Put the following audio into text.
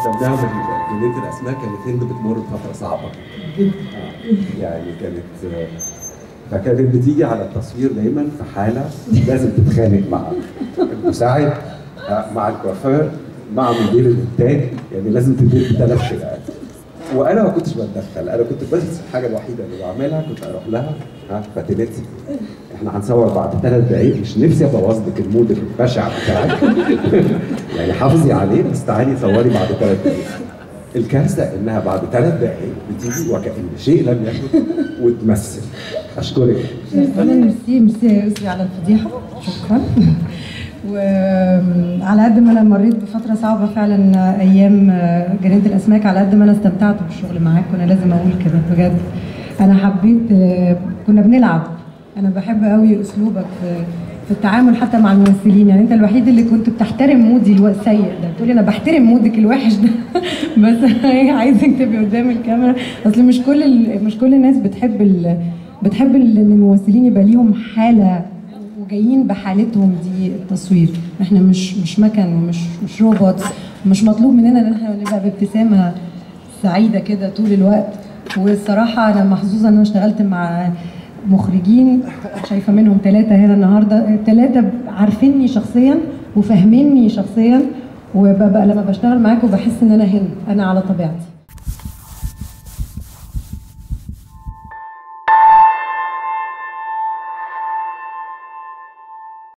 فبنعمل جنينه الاسماك كانت هند بتمر بفتره صعبه آه، يعني كانت آه، فكانت بتيجي على التصوير دايما في حاله لازم تتخانق مع المساعد آه، مع الكوافير مع مدير الانتاج يعني لازم تدير ثلاث خناقات وانا ما كنتش بتدخل انا كنت بس الحاجه الوحيده اللي بعملها كنت اروح لها ها فاتنتي احنا هنصور بعد ثلاث دقائق مش نفسي ابوظ لك المود البشع بتاعك يعني حافظي عليه بس تعالي صوري بعد ثلاث دقائق الكارثه انها بعد ثلاث دقائق بتيجي وكأن شيء لم يكن وتمثل اشكرك انا ميرسي ميرسي يا يسري على الفضيحه شكرا وعلى قد ما انا مريت بفتره صعبه فعلا ايام جنينه الاسماك على قد ما انا استمتعت بالشغل معاك وانا لازم اقول كده بجد انا حبيت كنا بنلعب انا بحب قوي اسلوبك في في التعامل حتى مع الممثلين يعني انت الوحيد اللي كنت بتحترم مودي الو- السيء ده تقولي انا بحترم مودك الوحش ده بس عايزك تبقي قدام الكاميرا اصل مش كل ال- مش كل الناس بتحب ال... بتحب ال- ان الممثلين يبقى ليهم حاله وجايين بحالتهم دي التصوير احنا مش مش مكن ومش مش روبوتس مش مطلوب مننا ان احنا نبقى بابتسامه سعيده كده طول الوقت والصراحه انا محظوظه ان انا اشتغلت مع مخرجين شايفه منهم ثلاثه هنا النهارده الثلاثه عارفيني شخصيا وفاهميني شخصيا وببقى لما بشتغل معاكم بحس ان انا هند انا على طبيعتي